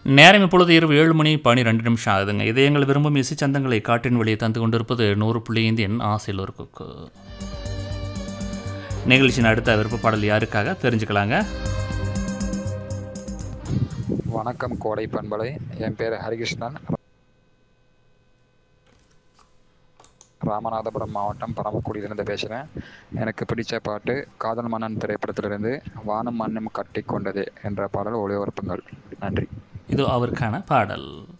நேரம் இப்பொழுது இரவு ஏழு மணி பனிரெண்டு நிமிஷம் ஆகுதுங்க இது எங்கள் விரும்பும் இசை சந்தங்களை காற்றின் வழியை தந்து கொண்டிருப்பது நூறு புள்ளி ஐந்து என் ஆசையில் ஒரு குக்கு நிகழ்ச்சியின் அடுத்த விருப்ப பாடல் யாருக்காக தெரிஞ்சுக்கலாங்க வணக்கம் கோடை பண்பலை என் பேர் ஹரிகிருஷ்ணன் ராமநாதபுரம் மாவட்டம் பரமக்குடியிலிருந்து பேசுகிறேன் எனக்கு பிடித்த பாட்டு காதல் மன்னன் திரைப்படத்திலிருந்து வானம் மண்ணும் கட்டி கொண்டதே என்ற பாடல் ஒளிபரப்புங்கள் நன்றி இது அவருக்கான பாடல்